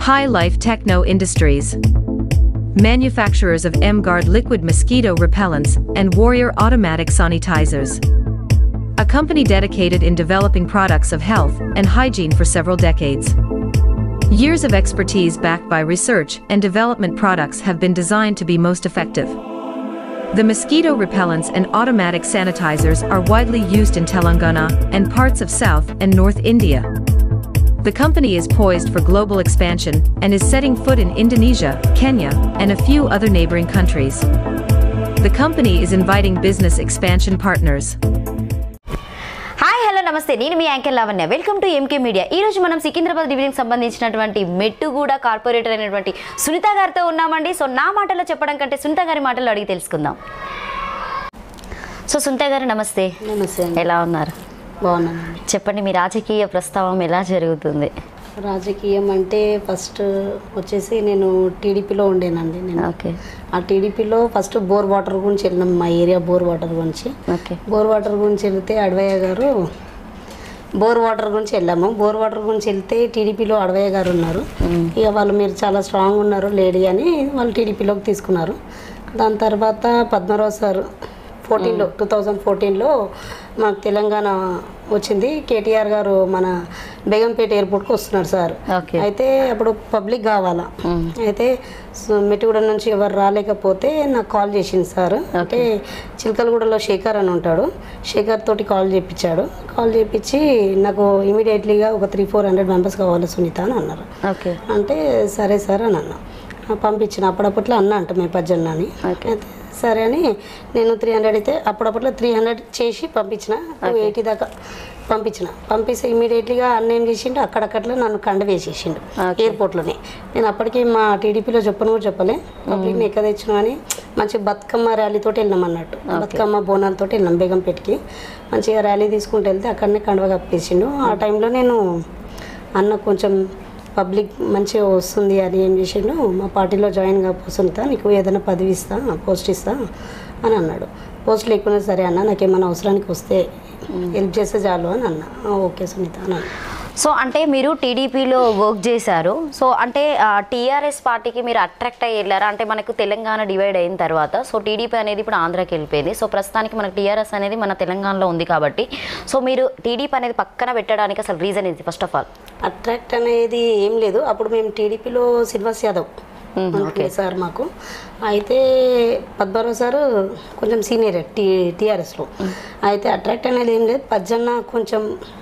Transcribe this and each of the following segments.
High Life Techno Industries. Manufacturers of M-Guard liquid mosquito repellents and Warrior automatic sanitizers. A company dedicated in developing products of health and hygiene for several decades. Years of expertise backed by research and development products have been designed to be most effective. The mosquito repellents and automatic sanitizers are widely used in Telangana and parts of South and North India. The company is poised for global expansion and is setting foot in Indonesia, Kenya, and a few other neighboring countries. The company is inviting business expansion partners. Hi hello నమస్తే నేను మీ anchor Lavanya welcome to MK media ఈ రోజు మనం సికింద్రాబాద్ డివిజన్కి సంబంధించినటువంటి Mettuguda corporator అయినటువంటి సునీత గారితో ఉన్నామండి సో నా మాటలో చెప్పడం కంటే సునీత గారి మాటల్లో అడిగి తెలుసుకుందాం సో సునీత గారు నమస్తే నమస్తే అండి ఎలా ఉన్నారు బాగున్నానండి చెప్పండి మీ రాజకీయ ప్రస్తావం ఎలా జరుగుతుంది రాజకీయం అంటే ఫస్ట్ వచ్చేసి నేను టీడీపీలో ఉండేనండి నేను ఓకే ఆ టీడీపీలో ఫస్ట్ బోర్ వాటర్ గురించి వెళ్ళినాం మా ఏరియా బోర్ వాటర్ గురించి ఓకే బోర్ వాటర్ గురించి వెళ్తే అడవయ్య గారు బోర్ వాటర్ గురించి వెళ్ళాము బోర్ వాటర్ గురించి వెళ్తే టీడీపీలో అడవయ్య గారు ఉన్నారు ఇక వాళ్ళు మీరు చాలా స్ట్రాంగ్ ఉన్నారు లేడీ అని వాళ్ళు టీడీపీలోకి తీసుకున్నారు దాని తర్వాత పద్మరావు సార్ ఫోర్టీన్లో టూ థౌజండ్ ఫోర్టీన్లో మాకు తెలంగాణ వచ్చింది కేటీఆర్ గారు మన బేగంపేట ఎయిర్పోర్ట్కి వస్తున్నారు సార్ ఓకే అయితే అప్పుడు పబ్లిక్ కావాలా అయితే స- మెట్టుగూడ నుంచి ఎవరు రాలేకపోతే నాకు కాల్ చేసింది సార్ అంటే చిలకలగూడలో శేఖర్ అని ఉంటాడు శేఖర్ తోటి కాల్ చేయించాడు కాల్ చేయించి నాకు ఇమీడియట్లీగా ఒక త్రీ ఫోర్ హండ్రెడ్ మెంబర్స్ కావాలి సునీత అని అన్నారు ఓకే అంటే సరే సార్ అని అన్నా ఆ, పంపించిన అప్పుడప్పట్లో అన్న అంట మేము పజ్జన్న అని ఓకే. అయితే సరే అని నేను త్రీ హండ్రెడ్ అయితే అప్పుడప్పట్లో త్రీ హండ్రెడ్ చేసి పంపించిన టూ ఎయిటీ దాకా పంపించిన పంపిస్తే ఇమీడియట్లీగా అన్న ఏం చేసిండు అక్కడక్కట్లో నన్ను కండ వేసేసిండు ఓకే. ఎయిర్పోర్ట్లోనే నేను అప్పటికి మా టీడీపీలో చెప్పను కూడా చెప్పలే పబ్లిక్ని ఎక్క తెచ్చిన అని మంచి బతుకమ్మ ర్యాలీతో వెళ్ళినాం అన్నట్టు బతుకమ్మ బోనాలతో వెళ్ళినాం బేగంపేటకి మంచిగా ర్యాలీ తీసుకుంటూ వెళ్తే అక్కడనే కండవ కప్పేసిండు ఆ టైంలో నేను అన్న కొంచెం పబ్లిక్ మంచిగా వస్తుంది అని ఏం చేసిండు మా పార్టీలో జాయిన్ కాపోతుంటా నీకు ఏదైనా పదవి ఇస్తా పోస్ట్ ఇస్తా అని అన్నాడు పోస్ట్ లేకున్నా సరే అన్న నాకేమైనా అవసరానికి వస్తే హెల్ప్ చేస్తే చాలు అని అన్న "ఆ, ఓకే సునీత అని అన్న సో అంటే మీరు టీడీపీలో వర్క్ చేశారు సో అంటే టీఆర్ఎస్ పార్టీకి మీరు అట్రాక్ట్ అయ్యి వెళ్ళారా అంటే మనకు తెలంగాణ డివైడ్ అయిన తర్వాత సో టీడీపీ అనేది ఇప్పుడు ఆంధ్రాకి వెళ్ళిపోయింది సో ప్రస్తుతానికి మనకు టీఆర్ఎస్ అనేది మన తెలంగాణలో ఉంది కాబట్టి సో మీరు టీడీపీ అనేది పక్కన పెట్టడానికి అసలు రీజన్ ఇది ఫస్ట్ ఆఫ్ ఆల్ అట్రాక్ట్ అనేది ఏం లేదు అప్పుడు మేము టీడీపీలో శ్రీనివాస్ యాదవ్ ఉంటుండే సార్ మాకు అయితే పద్మారావు సార్ కొంచెం సీనియర్ టీ టీఆర్ఎస్లో అయితే అట్రాక్ట్ అనేది ఏం లేదు పజ్జన్న కొంచెం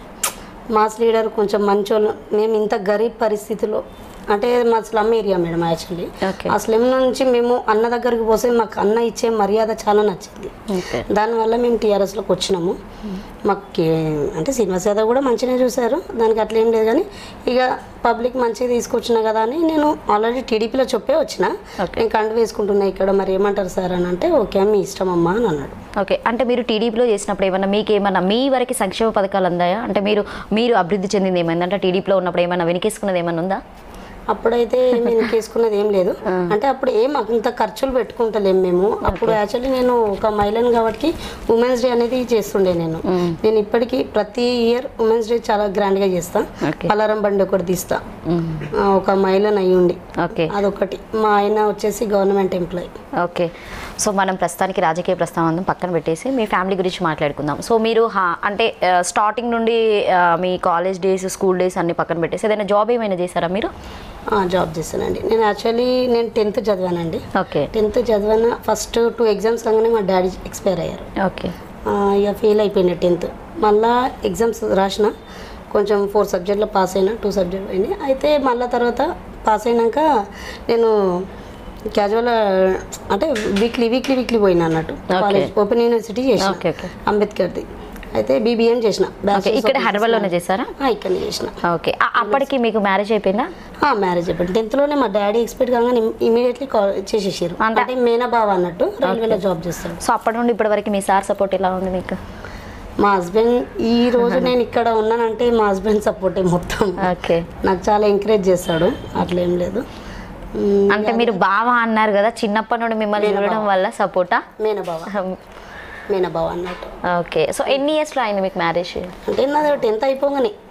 మాస్ లీడర్ కొంచెం మంచోళ్ళు మేము ఇంత గరీబ్ పరిస్థితిలో అంటే మా slum area madam actually Okay. ఆ స్లమ్ నుంచి మేము అన్న దగ్గరికి పోతే మాకు అన్న ఇచ్చే మర్యాద చాలా నచ్చింది ఓకే దానివల్ల మేము టీఆర్ఎస్లోకి వచ్చినాము మాకు కే- అంటే శ్రీనివాస్ యాదవ్ కూడా మంచిగానే చూశారు దానికి అట్లా ఏం లేదు కానీ ఇక పబ్లిక్ మంచిగా తీసుకొచ్చిన కదా అని నేను ఆల్రెడీ టీడీపీలో చెప్పే వచ్చిన Okay. నేను కండు వేసుకుంటున్నా ఇక్కడ మరి ఏమంటారు సార్ అని అంటే ఓకే మీ ఇష్టం అమ్మా అని అన్నాడు ఓకే అంటే మీరు టీడీపీలో చేసినప్పుడు ఏమన్నా మీకు ఏమన్నా మీ వరకు సంక్షేమ పథకాలు అందాయా అంటే మీరు మీరు అభివృద్ధి చెందింది ఏమైంది అంటే టీడీపీలో ఉన్నప్పుడు ఏమైనా వెనకేసుకున్నది ఏమైనా ఉందా అప్పుడైతే మేము తీసుకున్నది ఏం లేదు అంటే అప్పుడు ఏం అంత ఖర్చులు పెట్టుకుంటలేము మేము అప్పుడు యాక్చువల్లీ నేను ఒక మహిళను కాబట్టి ఉమెన్స్ డే అనేది చేస్తుండే నేను నేను ఇప్పటికీ ప్రతి ఇయర్ ఉమెన్స్ డే చాలా గ్రాండ్గా చేస్తా Okay. పలారం బండి ఒకటి తీస్తా ఆ, ఒక మహిళను అయి ఉండి ఓకే అదొకటి మా ఆయన వచ్చేసి గవర్నమెంట్ ఎంప్లాయీ ఓకే సో మనం ప్రస్తుతానికి రాజకీయ ప్రస్తావన పక్కన పెట్టేసి మీ ఫ్యామిలీ గురించి మాట్లాడుకుందాం సో మీరు హా- అంటే ఆ, స్టార్టింగ్ నుండి ఆ, మీ కాలేజ్ డేస్ స్కూల్ డేస్ అన్ని పక్కన పెట్టేసి ఏదైనా జాబ్ ఏమైనా చేశారా మీరు జాబ్ చేశానండి నేను యాక్చువల్లీ నేను టెన్త్ చదివానండి ఓకే టెన్త్ చదివాన ఫస్ట్ టూ ఎగ్జామ్స్ కాగానే మా డాడీ ఎక్స్పైర్ అయ్యారు ఓకే ఆ, ఇక ఫెయిల్ అయిపోయింది టెన్త్ మళ్ళా ఎగ్జామ్స్ రాసిన కొంచెం ఫోర్ సబ్జెక్ట్లో పాస్ అయినా టూ సబ్జెక్ట్ అయినాయి అయితే మళ్ళీ తర్వాత పాస్ అయినాక నేను క్యాజువల్ అంటే వీక్లీ వీక్లీ వీక్లీ పోయినా అన్నట్టు కాలేజ్ ఓపెన్ యూనివర్సిటీ Okay, చేసిన okay. అంబేద్కర్ది అయితే బీబీఎం చేసిన ఓకే Bachelor's ఇక్కడ of హైదరాబాద్లోనే Business. చేశారా ఆ, ఇక్కడనే చేసిన ఓకే ఆ- అప్పటికి మీకు మ్యారేజ్ అయిపోయిందా మ్యారేజ్ అయిపోయింది టెన్త్లోనే మా డాడీ ఎక్స్పెక్ట్ కాగానే ఇమీడియట్లీ కాల్ చేసేసారు అంటే- అంటే మేనా బావ అన్నట్టు రైల్వేలో జాబ్ చేస్తాడు సో అప్పటి నుండి ఇప్పటి వరకు మీ సార్ సపోర్ట్ ఎలా ఉంది మీకు మా హస్బెండ్ ఈ రోజు నేను ఇక్కడ ఉన్నానంటే మా హస్బెండ్ సపోర్టే మొత్తం ఓకే నాకు చాలా ఎంకరేజ్ చేస్తాడు అట్లా ఏం లేదు మ్మ్, అంటే మీరు బావ అన్నారు కదా చిన్నప్పటి నుండి మిమ్మల్ని నేను చూడడం బావ. వల్ల సపోర్టా మేనబావ మేనబావ అన్నట్టు ఓకే సో ఎన్ని ఇయర్స్లో అయింది మీకు మ్యారేజ్ అంటే నాది టెన్త్ అయిపోగానే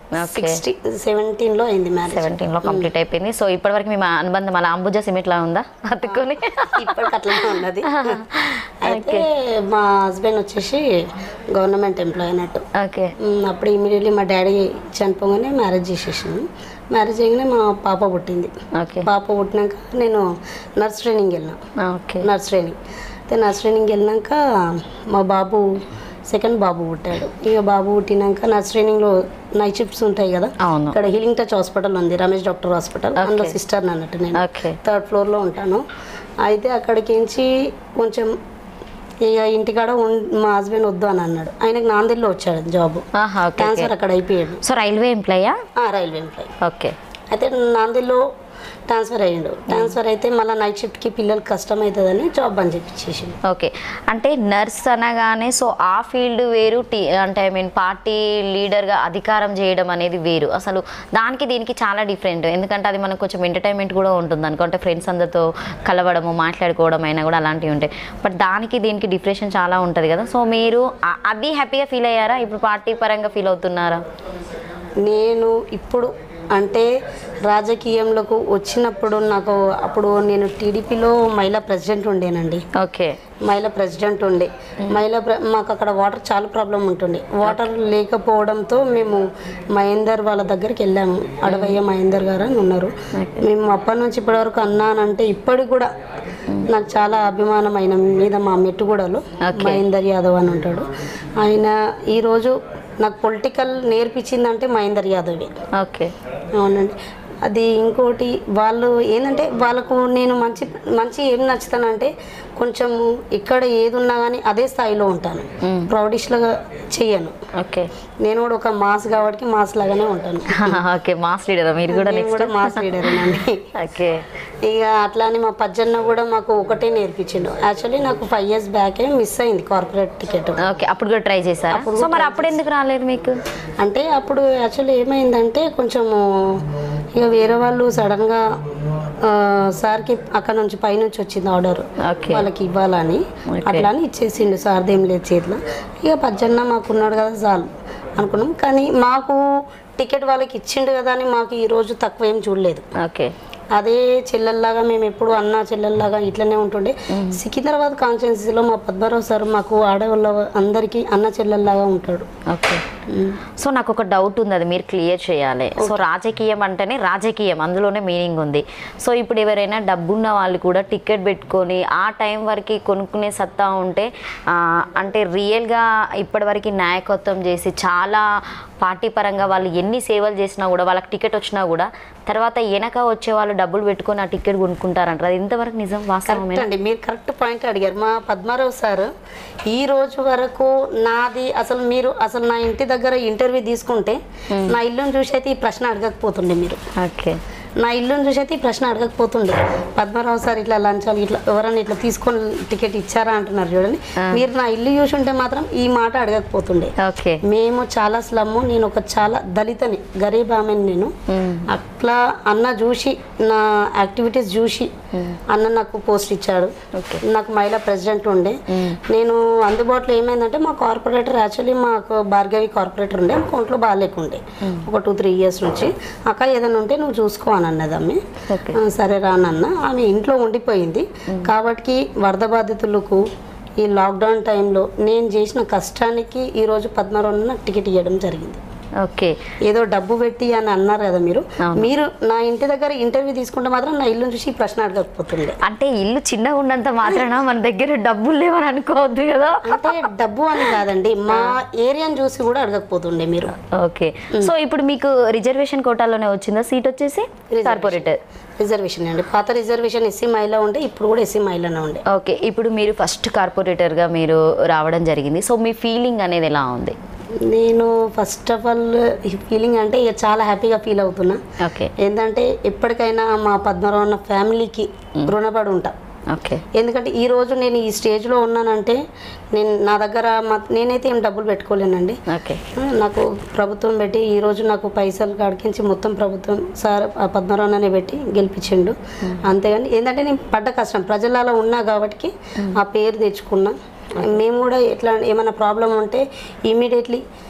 Okay. సిక్స్టీ సెవెంటీన్లో అయింది మ్యారేజ్ సెవెంటీన్ లో కంప్లీట్ అయిపోయింది సో ఇప్పటివరకు మీ మా- అనుబంధం అలా అంబుజా సిమెంట్ లా ఉందా అతుక్కొని ఇప్పటికి అట్లనే ఉన్నది అయితే మా హస్బెండ్ వచ్చేసి గవర్నమెంట్ ఎంప్లాయ్ అన్నట్టు ఓకే మ్, అప్పుడు ఇమీడియట్లీ మా డాడీ చనిపోగానే మ్యారేజ్ చేసేసాను మ్యారేజ్ చేయగానే మా పాప పుట్టింది ఓకే పాప పుట్టినాక నేను నర్స్ ట్రైనింగ్ వెళ్ళినా ఓకే నర్స్ ట్రైనింగ్ అయితే నర్స్ ట్రైనింగ్ వెళ్ళినాక మా బాబు సెకండ్ బాబు పుట్టాడు ఇక బాబు పుట్టినాక నర్స్ ట్రైనింగ్లో నైట్ షిఫ్ట్స్ ఉంటాయి కదా అవును ఇక్కడ హీలింగ్ టచ్ హాస్పిటల్ ఉంది రమేష్ డాక్టర్ హాస్పిటల్ అందులో Okay. సిస్టర్ అన్నట్టు నేను ఓకే థర్డ్ ఫ్లోర్లో ఉంటాను అయితే అక్కడికించి కొంచెం ఇక ఇంటికాడ ఉన్- మా హస్బెండ్ వద్దు అని అన్నాడు ఆయనకు నాందేడ్లో వచ్చాడు జాబ్ ఆహా ఓకే ట్రాన్స్ఫర్ అక్కడ అయిపోయాడు సో రైల్వే ఎంప్లాయా ఆ, రైల్వే ఎంప్లాయ్ ఓకే అయితే నాందేడ్లో ట్రాన్స్ఫర్ అయ్యిండు ట్రాన్స్ఫర్ అయితే మళ్ళీ నైట్ షిఫ్ట్కి పిల్లలకి కష్టం అవుతుందని జాబ్ బంద్ చేపించేసిండు ఓకే అంటే నర్స్ అనగానే సో ఆ ఫీల్డ్ వేరు టీ అంటే ఐ మీన్ పార్టీ లీడర్గా అధికారం చేయడం అనేది వేరు అసలు దానికి దీనికి చాలా డిఫరెంట్ ఎందుకంటే అది మనకు కొంచెం ఎంటర్టైన్మెంట్ కూడా ఉంటుంది అనుకుంటే ఫ్రెండ్స్ అందరితో కలవడము మాట్లాడుకోవడం అయినా కూడా అలాంటివి ఉంటాయి బట్ దానికి దీనికి డిఫరెషన్ చాలా ఉంటుంది కదా సో మీరు ఆ- అది హ్యాపీగా ఫీల్ అయ్యారా ఇప్పుడు పార్టీ పరంగా ఫీల్ అవుతున్నారా నేను ఇప్పుడు అంటే రాజకీయంలోకి వచ్చినప్పుడు నాకు అప్పుడు నేను టీడీపీలో మహిళా ప్రెసిడెంట్ ఉండేనండి ఓకే మహిళా ప్రెసిడెంట్ ఉండే మహిళా ప్ర- మాకు అక్కడ వాటర్ చాలా ప్రాబ్లం ఉంటుండే వాటర్ లేకపోవడంతో మేము మహేందర్ వాళ్ళ దగ్గరికి వెళ్ళాము అడవయ్య మహేందర్ గారు అని ఉన్నారు మేము అప్పటి నుంచి ఇప్పటి వరకు అన్నానంటే ఇప్పటికి కూడా నాకు చాలా అభిమానం ఆయన మీద మా మెట్టుగూడలో Okay. మహేందర్ యాదవ్ అని ఉంటాడు ఆయన ఈరోజు నాకు పొలిటికల్ నేర్పించిందంటే మహేందర్ యాదవే ఓకే అవునండి అది ఇంకోటి వాళ్ళు ఏంటంటే వాళ్ళకు నేను మంచి మంచి ఏం నచ్చుతానంటే కొంచెం ఇక్కడ ఏది ఉన్నా కానీ అదే స్థాయిలో ఉంటాను ప్రౌడిష్గా చెయ్యను ఓకే నేను కూడా ఒక మాస్ కాబట్టి మాస్ లాగానే ఉంటాను ఓకే మాస్ లీడర్ మీరు కూడా నేను నెక్స్ట్ కూడా మాస్ లీడరేనండి ఓకే ఇక అట్లానే మా పజ్జన్న కూడా మాకు ఒకటే నేర్పించిండు యాక్చువల్లీ నాకు ఫైవ్ ఇయర్స్ బ్యాకే మిస్ అయింది కార్పొరేట్ టికెట్ ఓకే అప్పుడు కూడా ట్రై చేశారా సో మరి అప్పుడు ఎందుకు రాలేదు మీకు అంటే అప్పుడు యాక్చువల్లీ ఏమైందంటే కొంచెము ఇక వేరే వాళ్ళు సడన్గా ఆ, సార్కి అక్కడ నుంచి పైనుంచి వచ్చింది ఆర్డర్ ఓకే వాళ్ళకి ఇవ్వాలని Okay. అట్లా అని ఇచ్చేసిండు సార్దేం లేదు చేతిలో ఇక పజ్జన్న మాకు ఉన్నాడు కదా చాలు అనుకున్నాం కానీ మాకు టికెట్ వాళ్ళకి ఇచ్చిండు కదా అని మాకు ఈ రోజు తక్కువ ఏం చూడలేదు ఓకే అదే చెల్లెల్లాగా మేము ఎప్పుడు అన్న చెల్లెల్లాగా ఇట్లనే ఉంటుండే సికింద్రాబాద్ కాన్స్టిట్యున్సీలో మా పద్మారావు సార్ మాకు ఆడవాళ్ళ అందరికీ అన్న చెల్లెల్లాగా ఉంటాడు ఓకే సో నాకు ఒక డౌట్ ఉంది అది మీరు క్లియర్ చేయాలి సో రాజకీయం అంటేనే రాజకీయం అందులోనే మీనింగ్ ఉంది సో ఇప్పుడు ఎవరైనా డబ్బున్న వాళ్ళు కూడా టికెట్ పెట్టుకొని ఆ టైం వరకు కొనుక్కునే సత్తా ఉంటే ఆ, అంటే రియల్గా ఇప్పటివరకు నాయకత్వం చేసి చాలా పార్టీ పరంగా వాళ్ళు ఎన్ని సేవలు చేసినా కూడా వాళ్ళకి టికెట్ వచ్చినా కూడా తర్వాత వెనక వచ్చే వాళ్ళు డబ్బులు పెట్టుకొని ఆ టికెట్ కొనుక్కుంటారంటారు అది ఇంతవరకు నిజం వాస్తవమే కరెక్ట్ అండి మీరు కరెక్ట్ పాయింట్ అడిగారు మా పద్మారావు సార్ ఈ రోజు వరకు నాది అసలు మీరు అసలు నా ఇంటి దగ్గర ఇంటర్వ్యూ తీసుకుంటే నా ఇల్లుని చూసి అయితే ఈ ప్రశ్న అడగకపోతుండే మీరు ఓకే నా ఇల్లుని చూసి అయితే ఈ ప్రశ్న అడగకపోతుండే పద్మారావు సార్ ఇట్లా లంచాలు ఇట్లా ఎవరైనా ఇట్లా తీసుకొని టికెట్ ఇచ్చారా అంటున్నారు చూడండి మీరు నా ఇల్లు చూసి ఉంటే మాత్రం ఈ మాట అడగకపోతుండే ఓకే మేము చాలా స్లమ్ నేను ఒక చాలా దళితని గరీబ్ ఆమెని నేను అట్లా అన్న చూసి నా యాక్టివిటీస్ చూసి అన్న నాకు పోస్ట్ ఇచ్చాడు Okay. నాకు మహిళా ప్రెసిడెంట్ ఉండే నేను అందుబాటులో ఏమైందంటే మా కార్పొరేటర్ యాక్చువల్లీ మాకు భార్గవి కార్పొరేటర్ ఉండే ఆమె ఒంట్లో బాగాలేకుండే ఒక టూ త్రీ ఇయర్స్ నుంచి అక్క ఏదైనా ఉంటే నువ్వు చూసుకో అని అన్నది ఆమె ఓకే ఆ, సరే రానన్న ఆమె ఇంట్లో ఉండిపోయింది కాబట్టి వరద బాధితులకు ఈ లాక్డౌన్ టైంలో నేను చేసిన కష్టానికి ఈరోజు పద్మారావు నాకు టికెట్ ఇవ్వడం జరిగింది ఓకే ఏదో డబ్బు పెట్టి అని అన్నారు కదా మీరు అవును. మీరు నా ఇంటి దగ్గర ఇంటర్వ్యూ తీసుకుంటే మాత్రం నా ఇల్లు చూసి ఈ ప్రశ్న అడగకపోతుండే అంటే ఇల్లు చిన్నగా ఉన్నంత మాత్రాన మన దగ్గర డబ్బులు లేవని అనుకోవద్దు కదా అంటే డబ్బు అని కాదండి మా ఏరియాని చూసి కూడా అడగకపోతుండే మీరు ఓకే సో ఇప్పుడు మీకు రిజర్వేషన్ కోటాలోనే వచ్చిందా సీట్ వచ్చేసి కార్పొరేటర్ రిజర్వేషన్ అండి పాత రిజర్వేషన్ ఎస్సీ మహిళ ఉండే ఇప్పుడు కూడా ఎస్సీ మహిళనే ఉండే ఓకే ఇప్పుడు మీరు ఫస్ట్ కార్పొరేటర్గా మీరు రావడం జరిగింది సో మీ ఫీలింగ్ అనేది ఎలా ఉంది నేను ఫస్ట్ ఆఫ్ ఆల్ ఫీలింగ్ అంటే ఇక చాలా హ్యాపీగా ఫీల్ అవుతున్నా ఓకే ఏంటంటే ఎప్పటికైనా మా పద్మరావు అన్న ఫ్యామిలీకి రుణపడి ఉంటా ఓకే ఎందుకంటే ఈ రోజు నేను ఈ స్టేజ్లో ఉన్నానంటే నేను నా దగ్గర మా నేనైతే ఏం డబ్బులు పెట్టుకోలేనండి ఓకే నాకు ప్రభుత్వం పెట్టి ఈ రోజు నాకు పైసలు కాడికించి మొత్తం ప్రభుత్వం సార్ ఆ పద్మరావు అన్ననే పెట్టి గెలిపించిండు అంతేగాని ఏంటంటే నేను పడ్డ కష్టం ప్రజలలో ఉన్నా కాబట్టి ఆ పేరు తెచ్చుకున్నా మేము కూడా ఎట్లా ఏమైనా ప్రాబ్లం ఉంటే ఇమీడియట్లీ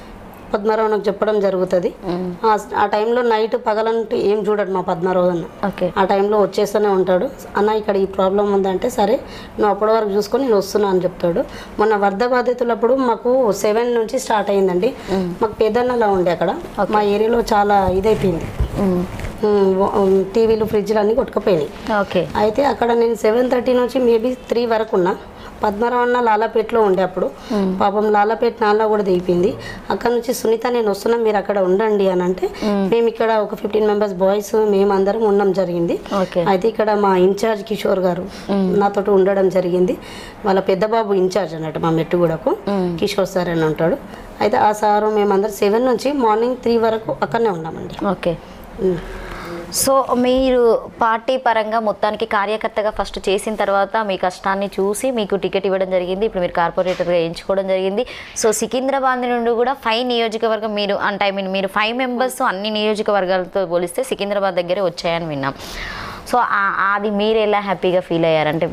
పద్మారావు నాకు చెప్పడం జరుగుతుంది ఆ- ఆ టైంలో నైట్ పగలంటూ ఏం చూడడు మా పద్మారావు అన్న ఓకే ఆ టైంలో వచ్చేస్తూనే ఉంటాడు అన్న ఇక్కడ ఈ ప్రాబ్లం ఉందంటే సరే నువ్వు అప్పటి వరకు చూసుకొని నేను వస్తున్నా అని చెప్తాడు మొన్న వరద బాధితులప్పుడు మాకు సెవెన్ నుంచి స్టార్ట్ అయిందండి మాకు పెద్దన్నలా ఉండే అక్కడ మా ఏరియాలో చాలా ఇదైపోయింది ఉమ్, టీవీలు ఫ్రిడ్జ్లు అన్నీ కొట్టుకుపోయినాయి ఓకే అయితే అక్కడ నేను సెవెన్ థర్టీ నుంచి మేబీ త్రీ వరకు ఉన్నా పద్మరావు అన్న లాలాపేటలో ఉండే అప్పుడు పాపం లాలాపేట నాన్న కూడా దిగిపోయింది అక్కడ నుంచి సునీత నేను వస్తున్నా మీరు అక్కడ ఉండండి అని అంటే మేము ఇక్కడ ఒక ఫిఫ్టీన్ మెంబర్స్ బాయ్స్ మేము అందరం ఉండడం జరిగింది ఓకే అయితే ఇక్కడ మా ఇన్ఛార్జ్ కిషోర్ గారు నాతోటి ఉండడం జరిగింది వాళ్ళ పెద్ద బాబు ఇన్ఛార్జ్ అన్నట్టు మా మెట్టుగూడకు కిషోర్ సార్ అని ఉంటాడు అయితే ఆ సారు మేమందరం సెవెన్ నుంచి మార్నింగ్ త్రీ వరకు అక్కడనే ఉన్నామండి ఓకే ఉమ్. సో మీరు పార్టీ పరంగా మొత్తానికి కార్యకర్తగా ఫస్ట్ చేసిన తర్వాత మీ కష్టాన్ని చూసి మీకు టికెట్ ఇవ్వడం జరిగింది ఇప్పుడు మీరు కార్పొరేటర్గా ఎంచుకోవడం జరిగింది సో సికింద్రాబాద్ నుండి కూడా ఫైవ్ నియోజకవర్గం మీరు అంటే ఐ మీన్ మీరు ఫైవ్ మెంబర్స్ అన్ని నియోజకవర్గాలతో పోలిస్తే సికింద్రాబాద్ దగ్గరే వచ్చాయని విన్నాం సో ఆ- అది మీరు ఎలా హ్యాపీగా ఫీల్ అయ్యారంటే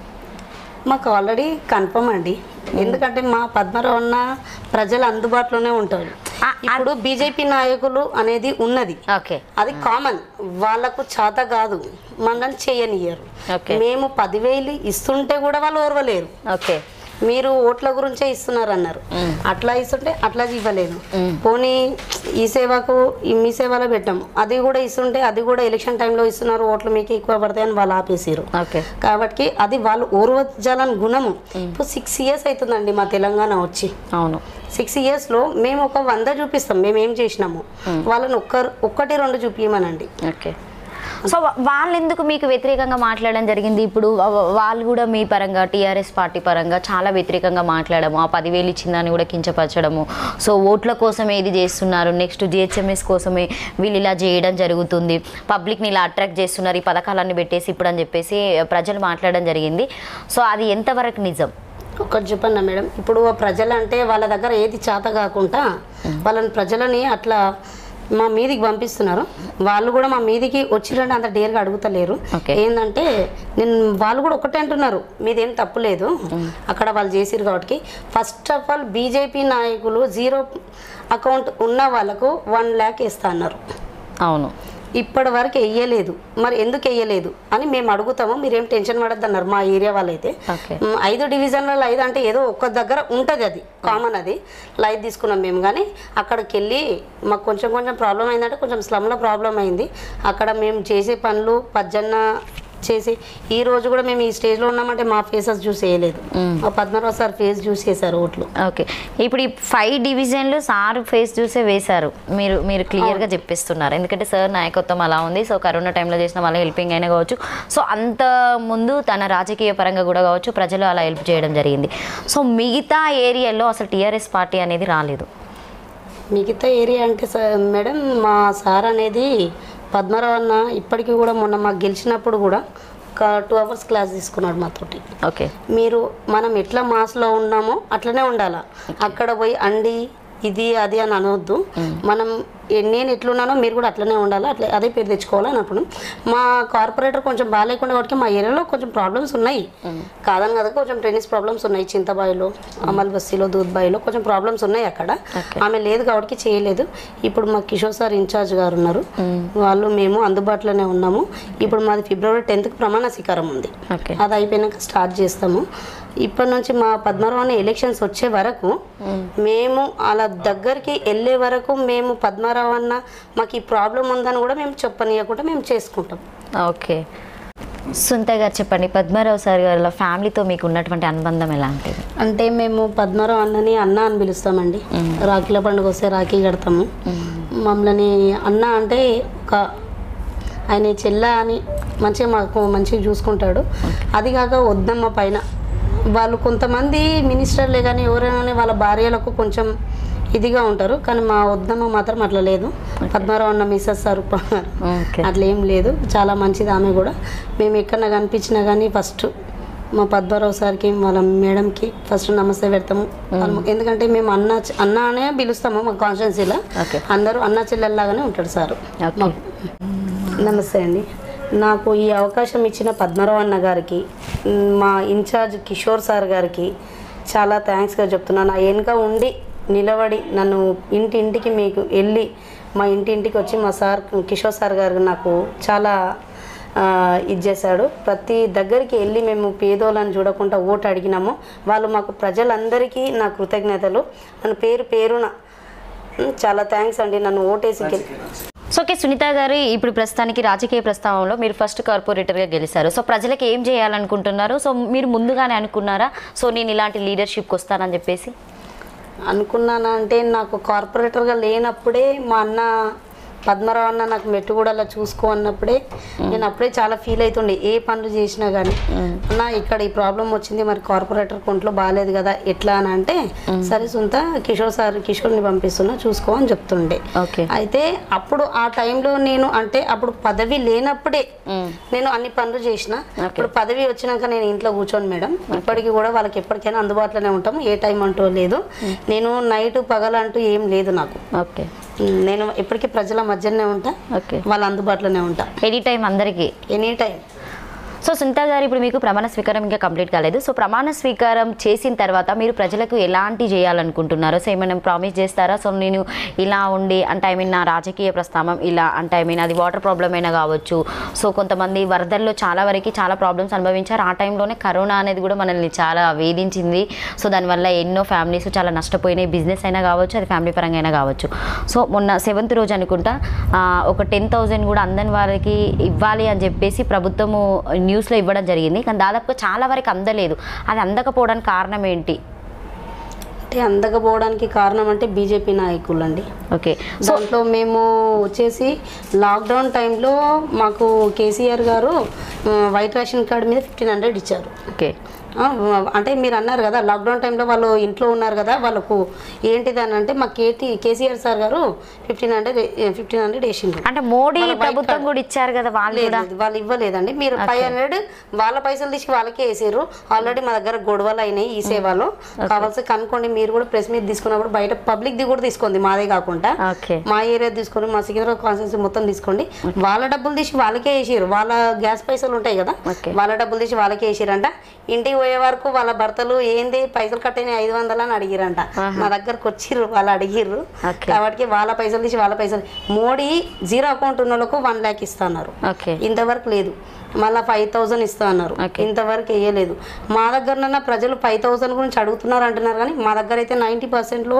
మాకు ఆల్రెడీ కన్ఫర్మ్ అండి ఎందుకంటే మా పద్మరావు అన్న ప్రజలు అందుబాటులోనే ఉంటారు ఆ, ఇప్పుడు బీజేపీ నాయకులు అనేది ఉన్నది ఓకే అది కామన్ వాళ్ళకు చేత కాదు మనల్ని చేయనియరు Okay. మేము పదివేలు ఇస్తుంటే కూడా వాళ్ళు ఓర్వలేరు ఓకే మీరు ఓట్ల గురించే ఇస్తున్నారు అన్నారు అట్లా ఇస్తుంటే అట్లా ఇవ్వలేదు పోనీ ఈ సేవకు ఈ మీ సేవలో పెట్టాము అది కూడా ఇస్తుంటే అది కూడా ఎలక్షన్ టైంలో ఇస్తున్నారు ఓట్లు మీకు ఎక్కువ పడతాయని వాళ్ళు ఆపేసారు ఓకే కాబట్టి అది వాళ్ళు ఓర్వజాలని గుణము ఇప్పుడు సిక్స్ ఇయర్స్ అవుతుందండి మా తెలంగాణ వచ్చి అవును సిక్స్ ఇయర్స్లో మేము ఒక వంద చూపిస్తాం మేము ఏం చేసినాము వాళ్ళని ఒక్క ఒక్కటి రెండు చూపించమనండి ఓకే సో వా- వాళ్ళు ఎందుకు మీకు వ్యతిరేకంగా మాట్లాడడం జరిగింది ఇప్పుడు వా- వా- వాళ్ళు కూడా మీ పరంగా టీఆర్ఎస్ పార్టీ పరంగా చాలా వ్యతిరేకంగా మాట్లాడము ఆ పదివేలు ఇచ్చిందని కూడా కించపరచడము సో ఓట్ల కోసమే ఇది చేస్తున్నారు నెక్స్ట్ జిహెచ్ఎంఎస్ కోసమే వీళ్ళు ఇలా చేయడం జరుగుతుంది పబ్లిక్ని ఇలా అట్రాక్ట్ చేస్తున్నారు ఈ పథకాలన్నీ పెట్టేసి ఇప్పుడు అని చెప్పేసి ప్రజలు మాట్లాడడం జరిగింది సో అది ఎంతవరకు నిజం ఒకటి చెప్పండి మేడం ఇప్పుడు ప్రజలు అంటే వాళ్ళ దగ్గర ఏది చేత కాకుండా వాళ్ళని ప్రజలని అట్లా మా మీదికి పంపిస్తున్నారు వాళ్ళు కూడా మా మీదికి వచ్చిరంటే అంత డేర్గా అడుగుతలేరు Okay. ఏంటంటే నేను వాళ్ళు కూడా ఒకటే అంటున్నారు మీదేం తప్పు లేదు అక్కడ వాళ్ళు చేసిరు కాబట్టి ఫస్ట్ ఆఫ్ ఆల్ బీజేపీ నాయకులు జీరో అకౌంట్ ఉన్న వాళ్ళకు వన్ ల్యాక్ ఇస్తా అన్నారు అవును ఇప్పటి వరకు వెయ్యలేదు మరి ఎందుకు వెయ్యలేదు అని మేము అడుగుతాము మీరేం టెన్షన్ పడద్దు అన్నారు మా ఏరియా వాళ్ళైతే ఓకే మ్, ఐదు డివిజన్లలో ఐదు అంటే ఏదో ఒక్క దగ్గర ఉంటుంది అది కామన్ అది లైట్ తీసుకున్నాం మేము కానీ అక్కడికి వెళ్ళి మాకు కొంచెం కొంచెం ప్రాబ్లం అయిందంటే కొంచెం స్లమ్లో ప్రాబ్లం అయింది అక్కడ మేము చేసే పనులు పజ్జన్న చేసి ఈ రోజు కూడా మేము ఈ స్టేజ్లో ఉన్నామంటే మా ఫేసెస్ చూసి వేయలేదు మా పద్మరావు సార్ ఫేస్ చూసి వేసారు ఓట్లు ఓకే ఇప్పుడు ఈ ఫైవ్ డివిజన్లు సార్ ఫేస్ చూసే వేశారు మీరు మీరు క్లియర్గా చెప్పిస్తున్నారు ఎందుకంటే సార్ నాయకత్వం అలా ఉంది సో కరోనా టైంలో చేసిన వాళ్ళ హెల్పింగ్ అయినా కావచ్చు సో అంత ముందు తన రాజకీయ పరంగా కూడా కావచ్చు ప్రజలు అలా హెల్ప్ చేయడం జరిగింది సో మిగతా ఏరియాలో అసలు టీఆర్ఎస్ పార్టీ అనేది రాలేదు మిగతా ఏరియా అంటే సార్ మేడం మా సార్ అనేది పద్మరావు అన్న ఇప్పటికీ కూడా మొన్న మాకు గెలిచినప్పుడు కూడా ఒక టూ అవర్స్ క్లాస్ తీసుకున్నాడు మాతోటి ఓకే మీరు మనం ఎట్లా మాస్లో ఉన్నామో అట్లనే ఉండాలా అక్కడ పోయి అండి ఇది అది అని అనవద్దు మనం ఏ- నేను ఎట్లున్నానో మీరు కూడా అట్లనే ఉండాలి అట్లా అదే పేరు తెచ్చుకోవాలి అని అప్పుడు మా కార్పొరేటర్ కొంచెం బాగాలేకుండా కాబట్టి మా ఏరియాలో కొంచెం ప్రాబ్లమ్స్ ఉన్నాయి కాదని కదా కొంచెం టెన్నిస్ ప్రాబ్లమ్స్ ఉన్నాయి చింతబాయిలో అమల్ బస్తీలో దూద్బాయిలో కొంచెం ప్రాబ్లమ్స్ ఉన్నాయి అక్కడ ఆమె లేదు కాబట్టి చేయలేదు ఇప్పుడు మా కిషోర్ సార్ ఇన్ఛార్జ్ గారు ఉన్నారు వాళ్ళు మేము అందుబాటులోనే ఉన్నాము ఇప్పుడు మాది ఫిబ్రవరి టెన్త్కి ప్రమాణ స్వీకారం ఉంది ఓకే అది అయిపోయినాక స్టార్ట్ చేస్తాము ఇప్పటి నుంచి మా పద్మరావు అనే ఎలక్షన్స్ వచ్చే వరకు మేము అలా దగ్గరికి వెళ్ళే వరకు మేము పద్మారావు అన్న మాకు ఈ ప్రాబ్లం ఉందని కూడా మేము చెప్పనీయకుండా మేము చేసుకుంటాం ఓకే సుంత గారు చెప్పండి పద్మారావు సార్ గారి ఫ్యామిలీతో మీకు ఉన్నటువంటి అనుబంధం ఎలాంటిది అంటే మేము పద్మారావు అన్నని అన్న అని పిలుస్తామండి రాఖీల పండుగ వస్తే రాఖీ కడతాము మమ్మల్ని అన్న అంటే ఒక ఆయన చెల్ల అని మంచిగా మాకు మంచిగా చూసుకుంటాడు అది కాక వద్దమ్మ పైన వాళ్ళు కొంతమంది మినిస్టర్లే కానీ ఎవరైనా కానీ వాళ్ళ భార్యలకు కొంచెం ఇదిగా ఉంటారు కానీ మా వద్దమ్మ మాత్రం అట్లా లేదు పద్మారావు అన్న మిస్సెస్ స్వరూప గారు. ఓకే అట్లా ఏం లేదు చాలా మంచిది ఆమె కూడా మేము ఎక్కడ కనిపించినా కానీ ఫస్ట్ మా పద్మారావు సార్కి వాళ్ళ మేడంకి ఫస్ట్ నమస్తే పెడతాము వాళ్ళు- ఎందుకంటే మేము అన్న అన్న అనే పిలుస్తాము మా కాన్స్టిట్యున్సీలో ఓకే. అందరూ అన్న చెల్లెల్లాగానే ఉంటాడు సారు ఓకే నమస్తే అండి నాకు ఈ అవకాశం ఇచ్చిన పద్మరావు అన్న గారికి మ్, మా ఇన్ఛార్జ్ కిషోర్ సార్ గారికి చాలా థ్యాంక్స్గా చెప్తున్నాను నా వెనుక ఉండి నిలబడి నన్ను ఇంటింటికి మీకు వెళ్ళి మా ఇంటింటికి వచ్చి మా సార్ కిషోర్ సార్ గారు నాకు చాలా ఆ, ఇది చేశాడు ప్రతి దగ్గరికి వెళ్ళి మేము పేదోళ్ళని చూడకుండా ఓటు అడిగినాము వాళ్ళు మాకు ప్రజలందరికీ నా కృతజ్ఞతలు నన్ను పేరు పేరున ఉమ్, చాలా థ్యాంక్స్ అండి నన్ను ఓటేసి గెలి సో ఓకే సునీత గారు ఇప్పుడు ప్రస్తుతానికి రాజకీయ ప్రస్తావనలో మీరు ఫస్ట్ కార్పొరేటర్గా గెలిచారు సో ప్రజలకు ఏం చేయాలనుకుంటున్నారు సో మీరు ముందుగానే అనుకున్నారా సో నేను ఇలాంటి లీడర్షిప్కి వస్తానని చెప్పేసి అనుకున్నానా అంటే నాకు కార్పొరేటర్గా లేనప్పుడే మా అన్న పద్మరావు అన్న నాకు మెట్టుగూడలో చూసుకో అన్నప్పుడే నేను అప్పుడే చాలా ఫీల్ అవుతుండే ఏ పనులు చేసినా కానీ అన్న ఇక్కడ ఈ ప్రాబ్లం వచ్చింది మరి కార్పొరేటర్ కొంట్లో బాగాలేదు కదా ఎట్లా అని అంటే సరే సొంత కిషోర్ సార్ కిషోర్ని పంపిస్తున్నా చూసుకో అని చెప్తుండే ఓకే అయితే అప్పుడు ఆ టైంలో నేను అంటే అప్పుడు పదవి లేనప్పుడే నేను అన్ని పనులు చేసిన ఇప్పుడు పదవి వచ్చినాక నేను ఇంట్లో కూర్చోను మేడం ఇప్పటికీ కూడా వాళ్ళకి ఎప్పటికైనా అందుబాటులోనే ఉంటాం ఏ టైం అంటూ లేదు నేను నైట్ పగలంటూ ఏం లేదు నాకు ఓకే ఉమ్, నేను ఎప్పటికీ ప్రజల మధ్యనే ఉంటా ఓకే వాళ్ళ అందుబాటులోనే ఉంటా ఎనీ టైం అందరికీ any time so Sunitha garu ఇప్పుడు మీకు ప్రమాణ స్వీకారం ఇంకా కంప్లీట్ కాలేదు సో ప్రమాణ స్వీకారం చేసిన తర్వాత మీరు ప్రజలకు ఎలాంటి చేయాలనుకుంటున్నారో సో ఏమైనా ప్రామిస్ చేస్తారా సో నేను ఇలా ఉండి అంటే ఐ మీన్ నా రాజకీయ ప్రస్థానం ఇలా అంటే ఐ మీన్ అది వాటర్ ప్రాబ్లం అయినా కావచ్చు సో కొంతమంది వరదల్లో చాలా వరకు చాలా ప్రాబ్లమ్స్ అనుభవించారు ఆ టైంలోనే కరోనా అనేది కూడా మనల్ని చాలా వేధించింది సో దానివల్ల ఎన్నో ఫ్యామిలీస్ చాలా నష్టపోయినాయి బిజినెస్ అయినా కావచ్చు అది ఫ్యామిలీ పరంగా అయినా కావచ్చు సో మొన్న సెవెంత్ రోజు అనుకుంటా ఆ, ఒక టెన్ థౌజండ్ కూడా అందని వారికి ఇవ్వాలి అని చెప్పేసి ప్రభుత్వము న్యూస్లో ఇవ్వడం జరిగింది కానీ దాదాపుగా చాలా వరకు అందలేదు అది అందకపోవడానికి కారణం ఏంటి అంటే అందకపోవడానికి కారణం అంటే బీజేపీ నాయకులు అండి ఓకే సో దాంట్లో మేము వచ్చేసి లాక్డౌన్ టైంలో మాకు కేసీఆర్ గారు ఆ, వైట్ రేషన్ కార్డు మీద ఫిఫ్టీన్ హండ్రెడ్ ఇచ్చారు ఓకే ఆ, అంటే మీరు అన్నారు కదా లాక్డౌన్ టైంలో వాళ్ళు ఇంట్లో ఉన్నారు కదా వాళ్ళకు ఏంటిది అని అంటే మా KT KCR sir garu fifteen hundred fifteen hundred వేసిండ్రు అంటే మోడీ వాళ్ళ white ప్రభుత్వం card. కూడా ఇచ్చారు కదా వాళ్ళు లేదు కూడా లేదు, వాళ్ళు ఇవ్వలేదండి మీరు ఫైవ్ హండ్రెడ్ వాళ్ళ పైసలు తీసి వాళ్ళకే వేసారు ఆల్రెడీ మా దగ్గర గొడవలు అయినాయి ఈ సేవలో కావాల్సి కనుక్కోండి మీరు కూడా ప్రెస్ మీద తీసుకున్నప్పుడు బయట పబ్లిక్ ది కూడా తీసుకోండి మాదే కాకుండా ఓకే మా ఏరియా తీసుకొని మా సికింద్రాబాద్ కాన్స్టిట్యూన్సీ మొత్తం తీసుకోండి వాళ్ళ డబ్బులు తీసి వాళ్ళకే వేసారు వాళ్ళ గ్యాస్ పైసలు ఉంటాయి కదా Okay. వాళ్ళ డబ్బులు తీసి వాళ్ళకే వేసారంట ఇంటికి పోయే వరకు వాళ్ళ భర్తలు ఏంది పైసలు కట్టని ఐదు వందలు అని అడిగిరంట నా దగ్గరకు వచ్చిర్రు వాళ్ళు అడిగిర్రు Okay. కాబట్టి వాళ్ళ పైసలు తీసి వాళ్ళ పైసలు మోడీ జీరో అకౌంట్ ఉన్న వాళ్ళకు వన్ ల్యాక్ ఇస్తున్నారు ఓకే ఇంతవరకు లేదు మళ్ళీ ఫైవ్ థౌజండ్ ఇస్తా అన్నారు Okay. ఇంతవరకు వేయలేదు మా దగ్గరనన్నా ప్రజలు ఫైవ్ థౌజండ్ గురించి అడుగుతున్నారు అంటున్నారు కానీ మా దగ్గర అయితే నైంటీ పర్సెంట్లో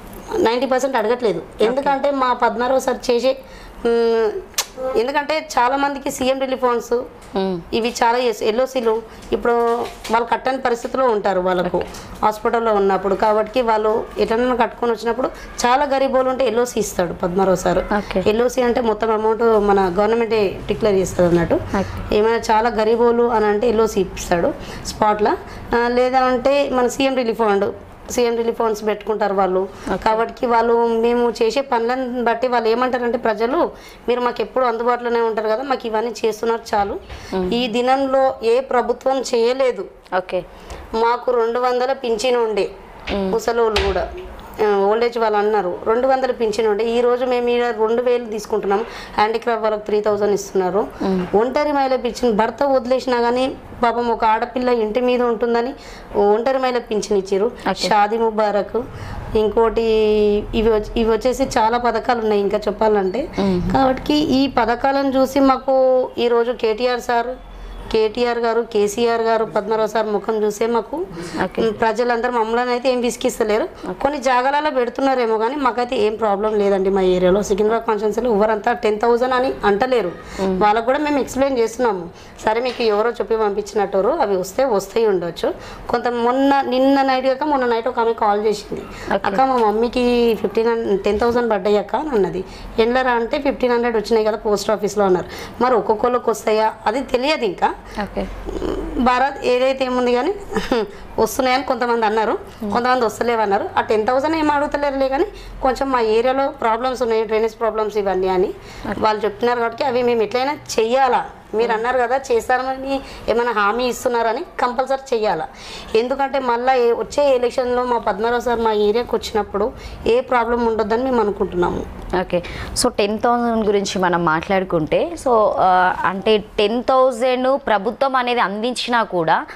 నైంటీ పర్సెంట్ అడగట్లేదు ఎందుకంటే మా పద్మారావు సార్ చేసే మ్, ఎందుకంటే చాలా మందికి సీఎం రిలీఫ్ ఫండ్స్ ఇవి చాలా ఎల్ఓసీలు ఇప్పుడు వాళ్ళు కట్టని పరిస్థితిలో ఉంటారు వాళ్ళకు హాస్పిటల్లో ఉన్నప్పుడు కాబట్టి వాళ్ళు ఎట్లన్నా కట్టుకొని వచ్చినప్పుడు చాలా గరీబోలు ఉంటే ఎల్ఓసి ఇస్తాడు పద్మారావు సార్ Okay. ఎల్ఓసి అంటే మొత్తం అమౌంట్ మన గవర్నమెంటే డిక్లేర్ చేస్తుంది అన్నట్టు Okay. ఏమైనా చాలా గరీబోలు అని అంటే ఎల్ఓసి ఇప్పిస్తాడు స్పాట్లో లేదా అంటే మన CM relief fund CM relief funds పెట్టుకుంటారు వాళ్ళు కాబట్టి వాళ్ళు మేము చేసే పనులను బట్టి వాళ్ళు ఏమంటారంటే ప్రజలు మీరు మాకు ఎప్పుడు అందుబాటులోనే ఉంటారు కదా మాకు ఇవన్నీ చేస్తున్నారు చాలు ఈ దినంలో ఏ ప్రభుత్వం చేయలేదు ఓకే మాకు రెండు వందల పింఛన్ ఉండే ముసలోళ్ళు కూడా ఓల్డ్ ఏజ్ వాళ్ళు అన్నారు రెండు వందల పింఛన్ ఉండే ఈ రోజు మేము ఈడ రెండు వేలు తీసుకుంటున్నాం హ్యాండిక్రాఫ్ట్ వాళ్ళకి త్రీ థౌజండ్ ఇస్తున్నారు ఒంటరి మహిళ పింఛన్ భర్త వదిలేసినా కానీ పాపం ఒక ఆడపిల్ల ఇంటి మీద ఉంటుందని ఒంటరి మహిళ పింఛన్ ఇచ్చారు షాది ముబారక్ ఇంకోటి ఇవి వచ్చి- ఇవి వచ్చేసి చాలా పథకాలు ఉన్నాయి ఇంకా చెప్పాలంటే కాబట్టి ఈ పథకాలను చూసి మాకు ఈరోజు కేటీఆర్ సార్ కేటీఆర్ గారు కేసీఆర్ గారు పద్మరావు సార్ ముఖం చూసే మాకు ఓకే ఉమ్, ప్రజలందరూ మమ్మల్ని అయితే ఏం విసిగిస్తలేరు కొన్ని జాగాలలో పెడుతున్నారేమో కానీ మాకైతే ఏం ప్రాబ్లం లేదండి మా ఏరియాలో సికింద్రాబాద్ కాన్స్టిట్యున్సీలో ఎవరంతా టెన్ థౌజండ్ అని అంటలేరు వాళ్ళకు కూడా మేము ఎక్స్ప్లెయిన్ చేస్తున్నాము సరే మీకు ఎవరో చెప్పి పంపించినట్టు అవి వస్తే వస్తాయి ఉండొచ్చు కొంత మొన్న నిన్న నైట్ కాక మొన్న నైట్ ఒక ఆమె కాల్ చేసింది అక్క మా మమ్మీకి ఫిఫ్టీన్ టెన్ థౌసండ్ పడ్డాయి అక్క అని అన్నది ఎండ్లరా అంటే ఫిఫ్టీన్ హండ్రెడ్ వచ్చినాయి కదా పోస్ట్ ఆఫీస్లో అన్నారు మరి ఒక్కొక్కరికి వస్తాయా అది తెలియదు ఇంకా ఓకే భారత్ ఏదైతే ఏముంది కానీ వస్తున్నాయని కొంతమంది అన్నారు కొంతమంది వస్తలేవు అన్నారు ఆ టెన్ థౌసండ్ ఏం అడుగుతలేరులే కానీ కొంచెం మా ఏరియాలో ప్రాబ్లమ్స్ ఉన్నాయి డ్రైనేజ్ ప్రాబ్లమ్స్ ఇవన్నీ అని వాళ్ళు చెప్తున్నారు కాబట్టి అవి మేము ఎట్లయినా చెయ్యాలా మీరు అన్నారు కదా చేస్తారని ఏమైనా హామీ ఇస్తున్నారని కంపల్సరీ చెయ్యాలా ఎందుకంటే మళ్ళీ వచ్చే ఎలక్షన్లో మా పద్మరావు సార్ మా ఏరియాకి వచ్చినప్పుడు ఏ ప్రాబ్లం ఉండొద్దని మేము అనుకుంటున్నాము ఓకే సో టెన్ థౌజండ్ గురించి మనం మాట్లాడుకుంటే సో ఆ, అంటే టెన్ థౌజండ్ ప్రభుత్వం అనేది అందించినా కూడా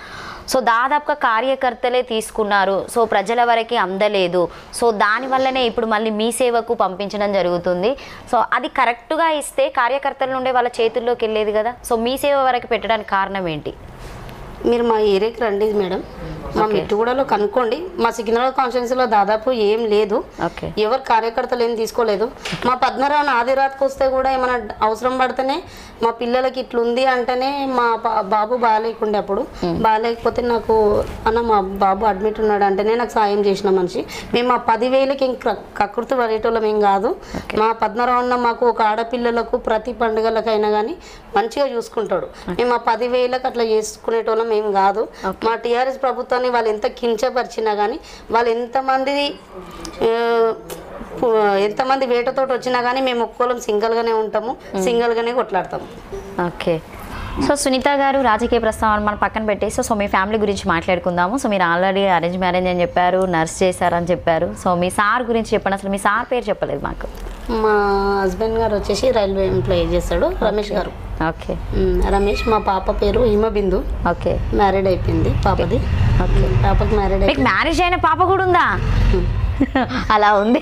సో దాదాపుగా కార్యకర్తలే తీసుకున్నారు సో ప్రజల వరకు అందలేదు సో దానివల్లనే ఇప్పుడు మళ్ళీ మీ సేవకు పంపించడం జరుగుతుంది సో అది కరెక్ట్గా ఇస్తే కార్యకర్తల నుండే వాళ్ళ చేతుల్లోకి వెళ్ళేది కదా సో మీ సేవ వరకు పెట్టడానికి కారణం ఏంటి మీరు మా ఏరియాకి రండి మేడం మా మిట్టుగూడలో కనుక్కోండి మా సికింద్రాబాద్ కాన్స్టిట్యున్సీలో దాదాపు ఏం లేదు ఓకే ఎవరు కార్యకర్తలు ఏం తీసుకోలేదు మా పద్మరావు ఆదిరాత్కి వస్తే కూడా ఏమైనా అవసరం పడితేనే మా పిల్లలకి ఇట్లుంది అంటేనే మా బా- బాబు బాగాలేకుండే అప్పుడు బాగాలేకపోతే నాకు అన్న మా బాబు అడ్మిట్ ఉన్నాడు అంటేనే నాకు సాయం చేసిన మనిషి మేము ఆ పదివేలకి ఇంక కకృతి పడేటోళ్ళం ఏం కాదు మా పద్మరావు అన్న మాకు ఒక ఆడపిల్లలకు ప్రతి పండుగలకైనా కానీ మంచిగా చూసుకుంటాడు మేము ఆ పదివేలకు అట్లా చేసుకునేటోళ్ళం ఏం కాదు మా టీఆర్ఎస్ ప్రభుత్వాన్ని వాళ్ళు ఎంత కించపరిచినా కానీ వాళ్ళు ఎంతమంది ఆ, పు- ఎంతమంది వేటతోటి వచ్చినా కానీ మేము ఒక్కోలం సింగిల్గానే ఉంటాము సింగిల్గానే కొట్లాడతాము ఓకే సో సునీత గారు రాజకీయ ప్రస్తావన మనం పక్కన పెట్టేసి సో మీ ఫ్యామిలీ గురించి మాట్లాడుకుందాము సో మీరు ఆల్రెడీ అరేంజ్ మ్యారేజ్ అని చెప్పారు నర్స్ చేశారని చెప్పారు సో మీ సార్ గురించి చెప్పండి అసలు మీ సార్ పేరు చెప్పలేదు మాకు మా హస్బెండ్ గారు వచ్చేసి రైల్వే ఎంప్లాయీ చేస్తాడు రమేష్ గారు ఓకే ఉమ్, రమేష్ మా పాప పేరు హిమబిందు ఓకే మ్యారీడ్ అయిపోయింది పాపది ఓకే పాపకి మ్యారీడ్ మీకు మ్యారేజ్ అయిన పాప కూడా ఉందా అలా ఉంది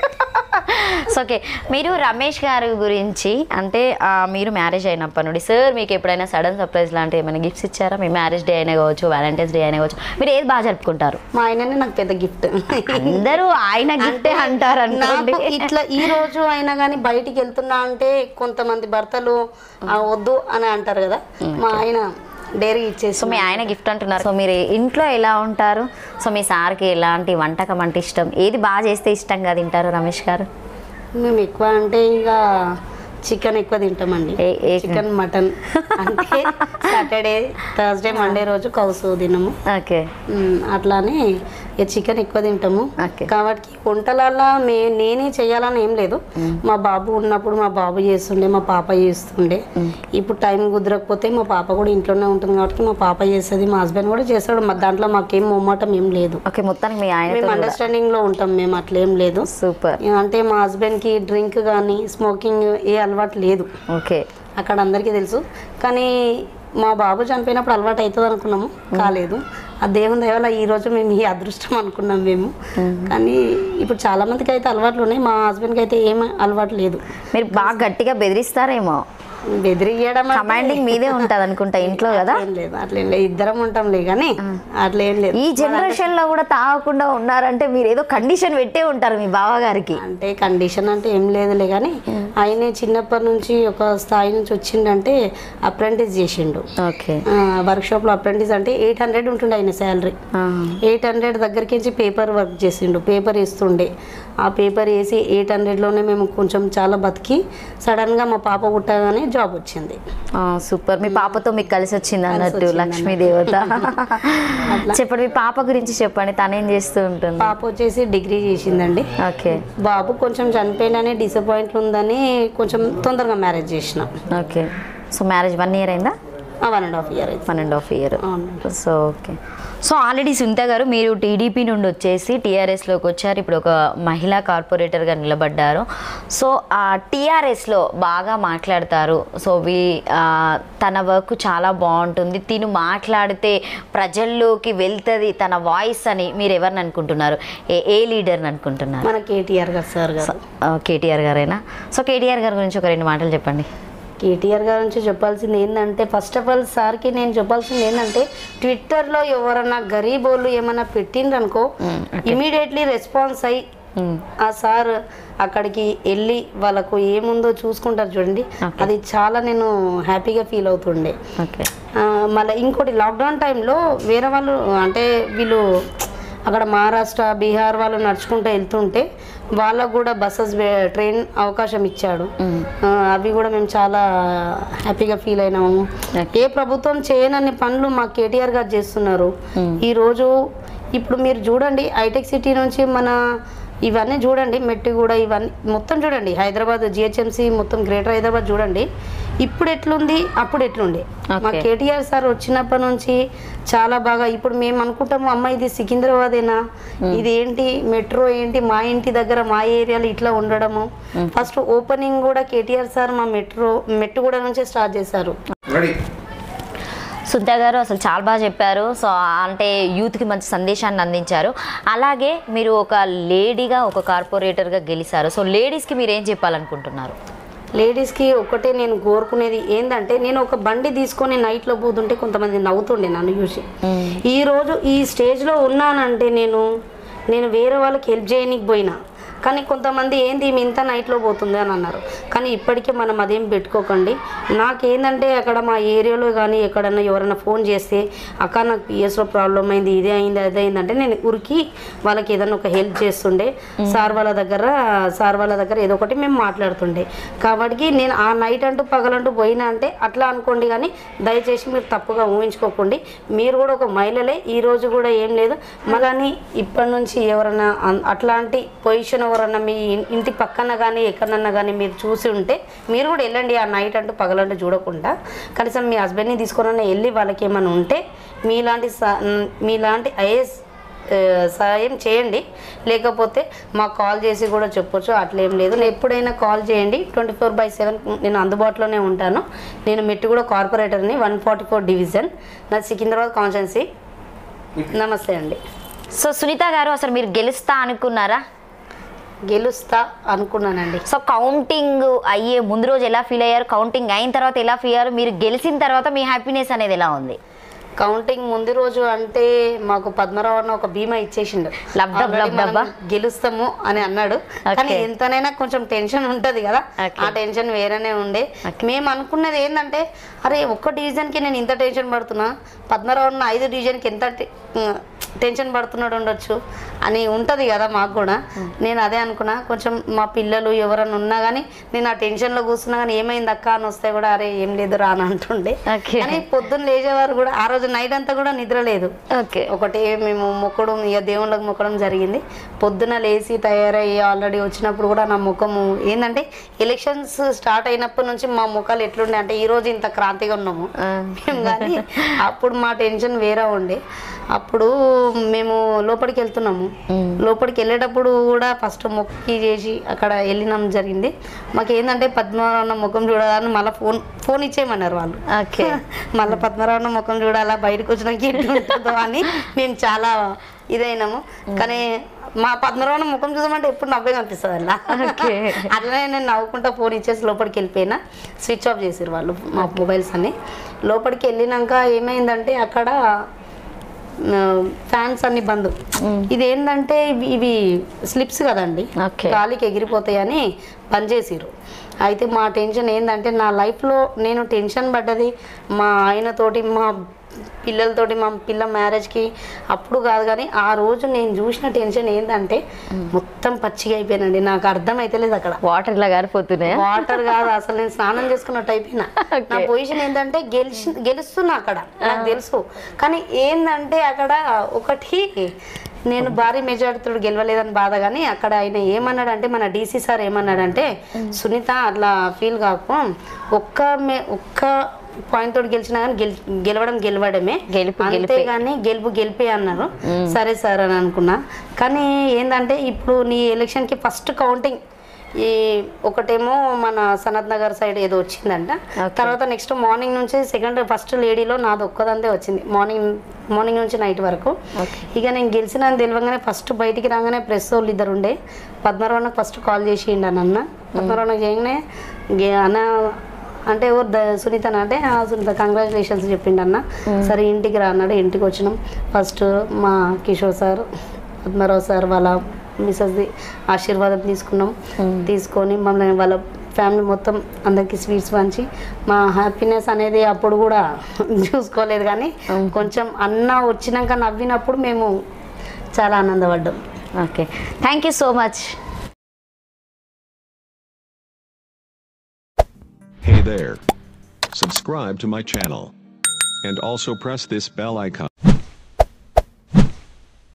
సో ఓకే మీరు రమేష్ గారి గురించి అంటే ఆ, మీరు మ్యారేజ్ అయినప్పటి నుండి సార్ మీకు ఎప్పుడైనా సడన్ సర్ప్రైజ్ లాంటి ఏమైనా గిఫ్ట్స్ ఇచ్చారా మీ మ్యారేజ్ డే అయినా కావచ్చు వ్యాలంటైన్స్ డే అయినా కావచ్చు మీరు ఏది బాగా జరుపుకుంటారు మా ఆయననే నాకు పెద్ద గిఫ్ట్ అందరూ ఆయన గిఫ్టే అంటారు అనుకోండి నాకు ఇట్లా ఈ రోజు అయినా కానీ బయటికి వెళ్తున్నా అంటే కొంతమంది భర్తలు "ఆ, వద్దు అని అంటారు కదా మా ఆయన డైరీ ఇచ్చేసి సో మీ ఆయన గిఫ్ట్ అంటున్నారు సో మీరు ఇంట్లో ఎలా ఉంటారు సో మీ సార్కి ఎలాంటి వంటకం అంటే ఇష్టం ఏది బాగా చేస్తే ఇష్టంగా తింటారు రమేష్ గారు మేము ఎక్కువ అంటే ఇక చికెన్ ఎక్కువ తింటామండి ఏ- ఏ- చికెన్ మటన్ అంటే సాటర్డే థర్స్డే మండే రోజు కౌసు తినము ఓకే మ్, అట్లానే ఇక చికెన్ ఎక్కువ తింటాము ఓకే. కాబట్టి వంటలల్లో మే నేనే చేయాలని ఏం లేదు మా బాబు ఉన్నప్పుడు మా బాబు చేస్తుండే మా పాప చేస్తుండే ఇప్పుడు టైం కుదరకపోతే మా పాప కూడా ఇంట్లోనే ఉంటుంది కాబట్టి మా పాప చేస్తుంది మా హస్బెండ్ కూడా చేస్తాడు మా దాంట్లో మాకేం మొమ్మటం ఏం లేదు ఓకే మొత్తానికి మీ ఆయన మేము అండర్స్టాండింగ్ లో ఉంటాం మేము అట్లేం లేదు సూపర్ అంటే మా హస్బెండ్ కి డ్రింక్ కానీ స్మోకింగ్ ఏ అలవాటు లేదు ఓకే అక్కడ అందరికీ తెలుసు కానీ మా బాబు చనిపోయినప్పుడు అలవాటు అవుతుంది అనుకున్నాము కాలేదు ఆ దేవుని దయ వల్ల ఈ రోజు మేము ఈ అదృష్టం అనుకున్నాం మేము కానీ ఇప్పుడు చాలా మందికి అయితే అలవాట్లు ఉన్నాయి మా హస్బెండ్కి అయితే ఏం అలవాటు లేదు మీరు బాగా గట్టిగా బెదిరిస్తారేమో బెదిరియడం అంటే కమాండింగ్ మీదే ఉంటది అనుకుంటా ఇంట్లో కదా అట్లేం లేదు అట్లేం లేదు ఇద్దరం ఉంటాంలే కానీ అట్లేం లేదు ఈ జనరేషన్ లో కూడా తాగకుండా ఉన్నారంటే మీరు ఏదో కండిషన్ పెట్టే ఉంటారు మీ బావగారికి అంటే కండిషన్ అంటే ఏం లేదులే కానీ ఆయనే చిన్నప్పటి నుంచి ఒక స్థాయి నుంచి వచ్చిండంటే అప్రెంటిస్ చేసిండు ఓకే వర్క్ షాప్లో అప్రెంటిస్ అంటే ఎయిట్ హండ్రెడ్ ఉంటుండే ఆయన శాలరీ ఎయిట్ హండ్రెడ్ దగ్గరికి నుంచి పేపర్ వర్క్ చేసిండు పేపర్ ఇస్తుండే ఆ పేపర్ వేసి ఎయిట్ హండ్రెడ్లోనే మేము కొంచెం చాలా బతికి సడన్గా మా పాప పుట్టగానే జాబ్ వచ్చింది సూపర్ మీ పాపతో మీకు కలిసి వచ్చింది అన్నట్టు వచ్చింది లక్ష్మీ దేవత చెప్పండి మీ పాప గురించి చెప్పండి తనేం చేస్తూ ఉంటుంది పాప వచ్చేసి డిగ్రీ చేసిందండి ఓకే బాబు కొంచెం చనిపోయినని డిసప్పాయింట్ ఉందని కొంచెం తొందరగా మ్యారేజ్ చేసిన okay so marriage one year అయిందా వన్ అండ్ హాఫ్ ఇయర్ అయితే వన్ అండ్ హాఫ్ ఇయర్ అవును. So okay so already Sunitha garu మీరు టీడీపీ నుండి వచ్చేసి టీఆర్ఎస్లోకి వచ్చారు ఇప్పుడు ఒక మహిళా కార్పొరేటర్గా నిలబడ్డారు సో ఆ టీఆర్ఎస్లో బాగా మాట్లాడతారు సో వీ ఆ, తన వర్క్ చాలా బాగుంటుంది తిను మాట్లాడితే ప్రజల్లోకి వెళ్తుంది తన వాయిస్ అని మీరు ఎవరిని అనుకుంటున్నారు ఏ ఏ లీడర్ని అనుకుంటున్నారు మన కేటీఆర్ గారు సార్ గారు కేటీఆర్ గారేనా సో కేటీఆర్ గారి గురించి ఒక రెండు మాటలు చెప్పండి కేటీఆర్ గారి నుంచి చెప్పాల్సింది ఏంటంటే ఫస్ట్ ఆఫ్ ఆల్ సార్కి నేను చెప్పాల్సింది ఏంటంటే ట్విట్టర్లో ఎవరన్నా గరీబోళ్ళు ఏమన్నా పెట్టిండ్రనుకో ఇమీడియట్లీ రెస్పాన్స్ అయ్యి ఆ సార్ అక్కడికి వెళ్ళి వాళ్ళకు ఏముందో చూసుకుంటారు చూడండి Okay. అది చాలా నేను హ్యాపీగా ఫీల్ అవుతుండే ఓకే ఆ, మళ్ళీ ఇంకోటి లాక్డౌన్ టైంలో వేరే వాళ్ళు అంటే వీళ్ళు అక్కడ మహారాష్ట్ర బీహార్ వాళ్ళు నడుచుకుంటూ వెళ్తుంటే వాళ్ళకు కూడా బస్సెస్ ట్రైన్ అవకాశం ఇచ్చాడు ఆ, అవి కూడా మేము చాలా హ్యాపీగా ఫీల్ అయినాము ఏ ప్రభుత్వం చేయనన్ని పనులు మా కేటీఆర్ గారు చేస్తున్నారు ఈరోజు ఇప్పుడు మీరు చూడండి హైటెక్ సిటీ నుంచి మన ఇవన్నీ చూడండి మెట్టి కూడా ఇవన్నీ మొత్తం చూడండి హైదరాబాద్ జిహెచ్ఎంసీ మొత్తం గ్రేటర్ హైదరాబాద్ చూడండి ఇప్పుడు ఎట్లుంది అప్పుడు ఎట్లుంది మా Okay. కేటీఆర్ సార్ వచ్చినప్పటి నుంచి చాలా బాగా ఇప్పుడు మేము అనుకుంటాము అమ్మ ఇది సికింద్రాబాదేనా ఇది ఏంటి మెట్రో ఏంటి మా ఇంటి దగ్గర మా ఏరియాలో ఇట్లా ఉండడము ఫస్ట్ ఓపెనింగ్ కూడా కేటీఆర్ సార్ మా మెట్రో మెట్టు కూడా నుంచే స్టార్ట్ చేశారు సునీత గారు అసలు చాలా బాగా చెప్పారు సో అంటే యూత్కి మంచి సందేశాన్ని అందించారు అలాగే మీరు ఒక లేడీగా ఒక కార్పొరేటర్గా గెలిచారు సో లేడీస్కి మీరు ఏం చెప్పాలనుకుంటున్నారు లేడీస్కి ఒకటే నేను కోరుకునేది ఏంటంటే నేను ఒక బండి తీసుకొని నైట్లో పోతుంటే కొంతమంది నవ్వుతుండే నన్ను చూసి ఈ రోజు ఈ స్టేజ్లో ఉన్నానంటే నేను నేను వేరే వాళ్ళకి హెల్ప్ చేయనీకి పోయినా కానీ కొంతమంది ఏంది ఈమె ఇంత నైట్లో పోతుంది అని అన్నారు కానీ ఇప్పటికీ మనం అదేం పెట్టుకోకండి నాకేందంటే అక్కడ మా ఏరియాలో కానీ ఎక్కడన్నా ఎవరైనా ఫోన్ చేస్తే అక్క నాకు పిఎస్లో ప్రాబ్లం అయింది ఇదే అయింది అదే అయిందంటే నేను ఉరికి వాళ్ళకి ఏదైనా ఒక హెల్ప్ చేస్తుండే సార్ వాళ్ళ దగ్గర సార్ వాళ్ళ దగ్గర ఏదో ఒకటి మేము మాట్లాడుతుండే కాబట్టి నేను ఆ నైట్ అంటూ పగలంటూ పోయినా అంటే అట్లా అనుకోండి కానీ దయచేసి మీరు తప్పుగా ఊహించుకోకండి మీరు కూడా ఒక మహిళలే ఈ రోజు కూడా ఏం లేదు కానీ ఇప్పటి నుంచి ఎవరైనా అన్- అట్లాంటి పొజిషన్ ఎవరన్నా మీ ఇన్- ఇంటి పక్కన కానీ ఎక్కడన్నా కానీ మీరు చూసి ఉంటే మీరు కూడా వెళ్ళండి ఆ నైట్ అంటూ పగలంటూ చూడకుండా కనీసం మీ హస్బెండ్ని తీసుకొని వెళ్ళి వాళ్ళకి ఏమైనా ఉంటే మీలాంటి సా- మీలాంటి ఐఏఎస్ సాయం చేయండి లేకపోతే మాకు కాల్ చేసి కూడా చెప్పొచ్చు అట్లేం లేదు నేను ఎప్పుడైనా కాల్ చేయండి ట్వంటీ ఫోర్ బై సెవెన్ నేను అందుబాటులోనే ఉంటాను నేను మెట్టుగూడ కార్పొరేటర్ని వన్ ఫార్టీ ఫోర్ డివిజన్ నా సికింద్రాబాద్ కాన్స్టెన్సీ నమస్తే అండి సో సునీత గారు అసలు మీరు గెలుస్తా అనుకున్నారా గెలుస్తా అనుకున్నానండి సో కౌంటింగ్ అయ్యే ముందు రోజు ఎలా ఫీల్ అయ్యారు కౌంటింగ్ అయిన తర్వాత ఎలా ఫీల్ అయ్యారు మీరు గెలిచిన తర్వాత మీ హ్యాపీనెస్ అనేది ఎలా ఉంది కౌంటింగ్ ముందు రోజు అంటే మాకు పద్మరావు అన్న ఒక బీమా ఇచ్చేసిండు లబ్ డబ్ Already లబ్ మనం డబ్బా? గెలుస్తాము అని అన్నాడు కానీ Okay. ఎంతనైనా కొంచెం టెన్షన్ ఉంటది కదా Okay. ఆ టెన్షన్ వేరేనే ఉండే మేము అనుకున్నది ఏంటంటే అరే ఒక్క డివిజన్ కి నేను ఇంత టెన్షన్ పడుతున్నా పద్మరావు అన్న ఐదు డివిజన్ కి ఎంత టె- టెన్షన్ పడుతున్నాడు ఉండొచ్చు అని ఉంటది కదా మాకు కూడా నేను అదే అనుకున్నా కొంచెం మా పిల్లలు ఎవరన్నా ఉన్నా కానీ నేను ఆ టెన్షన్ లో కూర్చున్నా కానీ ఏమైంది అక్క అని వస్తే కూడా అరే ఏం లేదు రా అని అంటుండే Okay. కానీ పొద్దున్న లేచేవారు కూడా ఆ రోజు నైట్ అంతా కూడా నిద్ర లేదు ఓకే ఒకటే మేము మొక్కడం ఇక దేవుళ్ళకి మొక్కడం జరిగింది పొద్దున లేచి తయారయ్యి ఆల్రెడీ వచ్చినప్పుడు కూడా నా ముఖము ఏంటంటే ఎలక్షన్స్ స్టార్ట్ అయినప్పటి నుంచి మా ముఖాలు ఎట్లుండే అంటే ఈ రోజు ఇంత క్రాంతిగా ఉన్నాము మేము కానీ అప్పుడు మా టెన్షన్ వేరే ఉండే అప్పుడు మేము లోపలికి వెళ్తున్నాము లోపలికి వెళ్ళేటప్పుడు కూడా ఫస్ట్ మొక్కి చేసి అక్కడ వెళ్ళినాం జరిగింది మాకు ఏంటంటే పద్మనాభ ముఖం చూడాలని మళ్ళీ ఫోన్ ఫోన్ ఇచ్చేయమన్నారు వాళ్ళు ఓకే మళ్ళీ పద్మరావణ ముఖం చూడాలా బయటకు వచ్చినాక ఎట్లా ఉంటుందో అని మేము చాలా ఇదైనాము కానీ మా పద్మరావణ ముఖం చూసామంటే ఎప్పుడు నవ్వే కనిపిస్తుంది అలా Okay. అట్లనే నేను నవ్వుకుంటా ఫోన్ ఇచ్చేసి లోపలికి వెళ్ళిపోయినా స్విచ్ ఆఫ్ చేసారు వాళ్ళు మా మొబైల్స్ అన్ని లోపలికి వెళ్ళినాక ఏమైందంటే అక్కడ ఫ్యాన్స్ అన్ని బంద్ ఇది ఏంటంటే ఇవి- ఇవి స్లిప్స్ కదండి Okay. గాలికి ఎగిరిపోతాయని బంద్ చేసిర్రు అయితే మా టెన్షన్ ఏంటంటే నా లైఫ్లో నేను టెన్షన్ పడ్డది మా ఆయనతోటి మా పిల్లలతోటి మా పిల్ల మ్యారేజ్కి అప్పుడు కాదు కానీ ఆ రోజు నేను చూసిన టెన్షన్ ఏంటంటే మొత్తం పచ్చిగా అయిపోయానండి నాకు అర్థం అయితే లేదు అక్కడ వాటర్ ఇలా గారిపోతున్నాయా వాటర్ కాదు అసలు నేను స్నానం చేసుకున్నట్టు అయిపోయినా నా పొజిషన్ ఏంటంటే గెలిచి గెలుస్తున్నా అక్కడ నాకు తెలుసు కానీ ఏంటంటే అక్కడ ఒకటి నేను భారీ మెజార్టీతో గెలవలేదని బాధ కానీ అక్కడ ఆయన ఏమన్నాడంటే మన డీసీ సార్ ఏమన్నాడంటే సునీత అట్లా ఫీల్ కాకు ఒక్క మే ఒక్క పాయింట్ తోటి గెలిచినా కానీ గెల్ గెలవడం గెలవడమే గెలుపు గెలిపే. అంతేగాని గెలుపు గెలిపే అన్నారు సరే సార్ అని అనుకున్నా కానీ ఏంటంటే ఇప్పుడు నీ ఎలక్షన్కి ఫస్ట్ కౌంటింగ్ ఈ ఒకటేమో మన సనత్ నగర్ సైడ్ ఏదో వచ్చిందంట తర్వాత నెక్స్ట్ మార్నింగ్ నుంచి సెకండ్ ఫస్ట్ లేడీలో నాది ఒక్కదంతే వచ్చింది మార్నింగ్ మార్నింగ్ నుంచి నైట్ వరకు ఇక నేను గెలిచిన తెలియగానే ఫస్ట్ బయటికి రాగానే ప్రెస్ వాళ్ళు ఇద్దరు ఉండే పద్మరావునకు ఫస్ట్ కాల్ చేసిండు అని అన్న పద్మరావునకు చేయగానే గే- అన్న అంటే ఎవరు ద- సునీత అంటే "ఆ, సునీత కంగ్రాచులేషన్స్ చెప్పిండు అన్న సరే ఇంటికి రా అన్నాడు ఇంటికి వచ్చినాం ఫస్ట్ మా కిషోర్ సార్ పద్మారావు సార్ వాళ్ళ మిసెస్ది ఆశీర్వాదం తీసుకున్నాం తీసుకొని మమ్మల్ని వాళ్ళ ఫ్యామిలీ మొత్తం అందరికి స్వీట్స్ పంచి మా హ్యాపీనెస్ అనేది అప్పుడు కూడా చూసుకోలేదు కానీ కొంచెం అన్న వచ్చినాక నవ్వినప్పుడు మేము చాలా ఆనందపడ్డాం ఓకే thank you so much Hey there. Subscribe to my channel. And also press this bell icon.